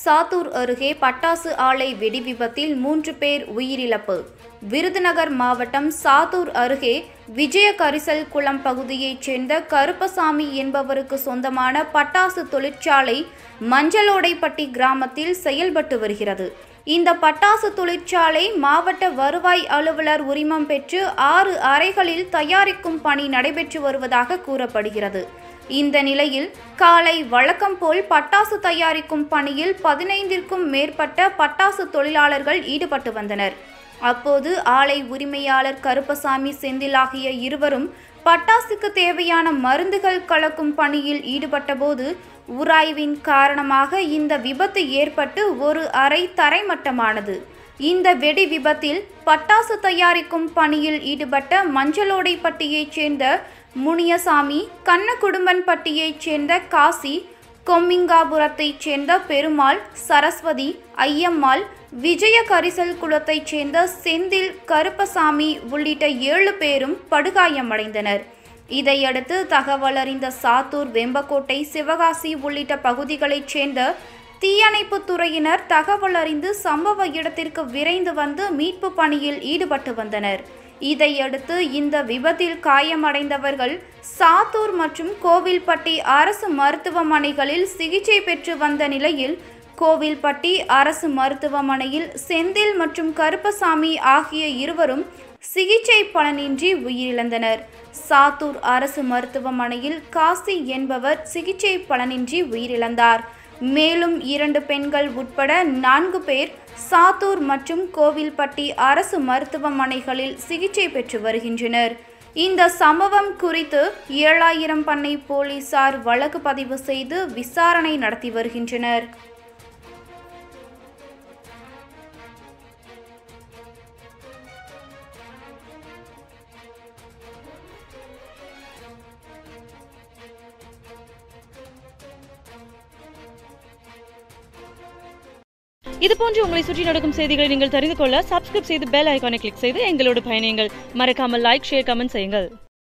சாத்தூர் அருகே பட்டாசு ஆலை வெடி விபத்தில் மூன்று பேர் உயிரிழப்பு விருதுநகர் மாவட்டம் சாத்தூர் அருகே விஜய கரிசல் குளம் பகுதியைச் சேர்ந்த கருப்பசாமி என்பவருக்கு சொந்தமான பட்டாசு தொழிற்சாலை மஞ்சளோடைப்பட்டி கிராமத்தில் செயல்பட்டு வருகிறது இந்த பட்டாசு தொழிற்சாலை மாவட்ட வருவாய் அலுவலர் உரிமம் பெற்று ஆறு அறைகளில் தயாரிக்கும் பணி நடைபெற்று வருவதாக கூறப்படுகிறது இந்த நிலையில் காலை வழக்கம் போல் பட்டாசு தயாரிக்கும் பணியில் பதினைந்திற்கும் மேற்பட்ட பட்டாசு தொழிலாளர்கள் ஈடுபட்டு வந்தனர் அப்போது ஆலை உரிமையாளர் கருப்பசாமி செந்தில் ஆகிய இருவரும் பட்டாசுக்கு தேவையான மருந்துகள் கலக்கும் பணியில் ஈடுபட்டபோது உராய்வின் காரணமாக இந்த விபத்து ஏற்பட்டு ஒரு அறை தரைமட்டமானது இந்த வெடி விபத்தில் பட்டாசு தயாரிக்கும் பணியில் ஈடுபட்ட மஞ்சளோடைப்பட்டியைச் சேர்ந்த முனியசாமி கண்ணகுடும்பன்பட்டியைச் சேர்ந்த காசி கொம்மிங்காபுரத்தைச் சேர்ந்த பெருமாள் சரஸ்வதி ஐயம்மாள் விஜய கரிசல் குலத்தைச் சேர்ந்த செந்தில் கருப்பசாமி உள்ளிட்ட ஏழு பேரும் படுகாயமடைந்தனர் இதையடுத்து தகவல் அறிந்த சாத்தூர் வெம்பக்கோட்டை சிவகாசி உள்ளிட்ட பகுதிகளைச் சேர்ந்த தீயணைப்புத் துறையினர் தகவல் அறிந்து சம்பவ இடத்திற்கு விரைந்து வந்து மீட்பு பணியில் ஈடுபட்டு வந்தனர் இதையடுத்து இந்த விபத்தில் காயமடைந்தவர்கள் சாத்தூர் மற்றும் கோவில்பட்டி அரசு மருத்துவமனைகளில் சிகிச்சை பெற்று வந்த நிலையில் கோவில்பட்டி அரசு மருத்துவமனையில் செந்தில் மற்றும் கருப்பசாமி ஆகிய இருவரும் சிகிச்சை பலனின்றி உயிரிழந்தனர் சாத்தூர் அரசு மருத்துவமனையில் காசி என்பவர் சிகிச்சை பலனின்றி உயிரிழந்தார் மேலும் இரண்டு பெண்கள் உட்பட நான்கு பேர் சாத்தூர் மற்றும் கோவில்பட்டி அரசு மருத்துவமனைகளில் சிகிச்சை பெற்று வருகின்றனர் இந்த சம்பவம் குறித்து ஏழாயிரம் பண்ணை போலீசார் வழக்கு பதிவு செய்து விசாரணை நடத்தி வருகின்றனர் இது போன்று உங்களை சுற்றி நடக்கும் செய்திகளை நீங்கள் தெரிந்து கொள்ள சப்ஸ்கிரைப் செய்து பெல் ஐகானை கிளிக் செய்து எங்களோடு பயணியுங்கள் மறக்காமல் லைக் ஷேர் கமெண்ட் செய்யுங்கள்